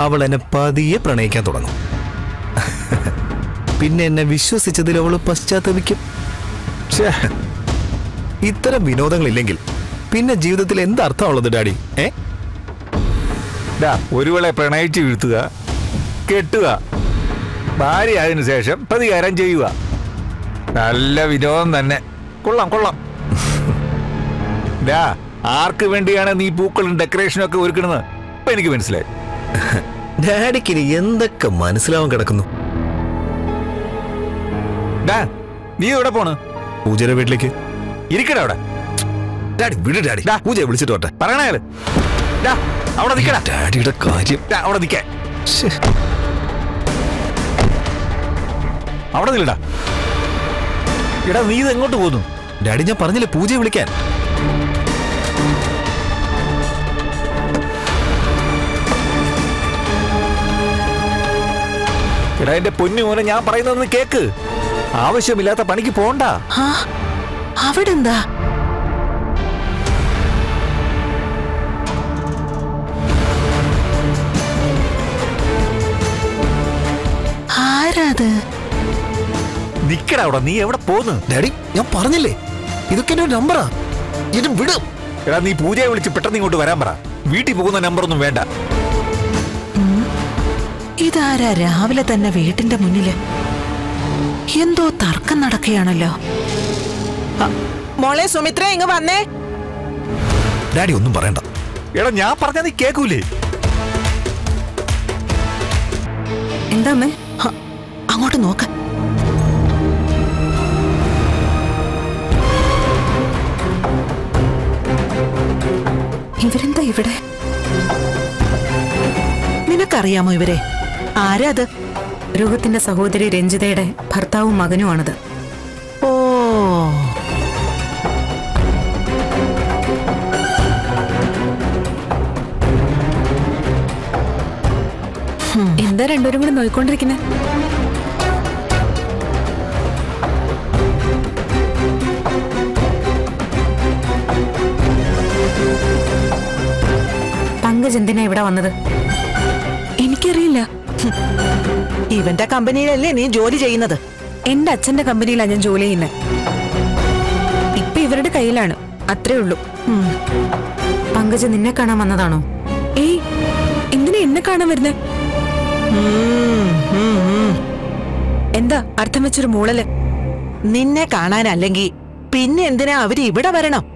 അവൾ എന്നെ പതിയെ പ്രണയിക്കാൻ തുടങ്ങും പിന്നെ എന്നെ വിശ്വസിച്ചതിൽ അവൾ പശ്ചാത്തപിക്കും ഛേ, ഇത്തരം വിനോദങ്ങളില്ലെങ്കിൽ പിന്നെ ജീവിതത്തിൽ എന്ത് അർത്ഥമുള്ളത് ഡാഡി ഏ ദാ ഒരുവളെ പ്രണയിച്ച് വീഴ്ത്തുക കെട്ടുക ഭാര്യയായതിനു ശേഷം പ്രതികാരം ചെയ്യുക നല്ല വിനോദം തന്നെ കൊള്ളാം കൊള്ളാം ദാ ആർക്ക് വേണ്ടിയാണ് നീ പൂക്കളും ഡെക്കറേഷനും ഒക്കെ ഒരുക്കണത് ഇപ്പൊ എനിക്ക് മനസ്സിലായി ഡാഡിക്ക് ഇനി എന്തൊക്കെ മനസ്സിലാവാൻ കിടക്കുന്നു ഡാ നീ എവിടെ പോണ് പൂജയുടെ വീട്ടിലേക്ക് ഇരിക്കട അവിടെ ഡാഡി വിട് ഡാഡി ഡാ. പൂജയെ വിളിച്ചിട്ട് വട്ടെ പറയണയാള് ഡാ അവിടെ നിക്കടാ ഡാഡിയുടെ കാര്യം ഡാ, അവിടെ നിക്കേ ശ്ശേ. അവിടെ നില്ലടാ എടാ നീ ഇത് എങ്ങോട്ട് പോന്നു ഡാഡി ഞാൻ പറഞ്ഞില്ലേ പൂജയെ വിളിക്കാൻ എടാ എന്റെ പൊന്നു മോനെ ഞാൻ പറയുന്നതെന്ന് കേക്ക് ആവശ്യമില്ലാത്ത പണിക്ക് പോണ്ട ആ അവിടെന്താ ആരാത് നിക്കടാ അവിടെ നീ എവിടെ പോന്ന് ഡാഡി ഞാൻ പറഞ്ഞില്ലേ ഇതൊക്കെ എന്റെ നമ്പറാ ഇത് വിട് എടാ നീ പൂജയെ വിളിച്ച് പെട്ടെന്ന് ഇങ്ങോട്ട് വരാൻ പറ വീട്ടിൽ പോകുന്ന നമ്പറൊന്നും വേണ്ട ഇതാരാ രാവിലെ തന്നെ വീട്ടിന്റെ മുന്നില് എന്തോ തർക്കം നടക്കുകയാണല്ലോ അ, മോളെ സുമിത്ര ഇങ്ങ് വന്നേ ഡാഡി ഒന്നും പറയണ്ട എടാ ഞാൻ പറഞ്ഞാ നീ കേക്കൂലേ എന്താ അമ്മേ ഹ, അങ്ങോട്ട് നോക്ക് ഇവരെന്താ ഇവിടെ നിനക്കറിയാമോ ഇവരെ ആരാ അത് രോഹത്തിന്റെ സഹോദരി രഞ്ജിതയുടെ ഭർത്താവും മകനുമാണത് ഓ എന്താ രണ്ടുപേരും കൂടി നോയിക്കൊണ്ടിരിക്കുന്നത് പങ്കജ് എന്തിനാ ഇവിടെ വന്നത് എനിക്കറിയില്ല ഇവന്റെ കമ്പനിയിലല്ലേ നീ ജോലി ചെയ്യുന്നത് എന്റെ അച്ഛന്റെ കമ്പനിയിലാണ് ഞാൻ ജോലി ചെയ്യുന്നത് ഇപ്പൊ ഇവരുടെ കയ്യിലാണ് അത്രേ ഉള്ളൂ ഉം. പങ്കജ് നിന്നെ കാണാൻ വന്നതാണോ ഏയ് എന്തിനാ എന്നെ കാണാൻ വരുന്നേ ഉം, ഉം, ഉം. എന്താ അർത്ഥം വെച്ചൊരു മൂളല് നിന്നെ കാണാനല്ലെങ്കിൽ പിന്നെ എന്തിനാ അവര് ഇവിടെ വരണം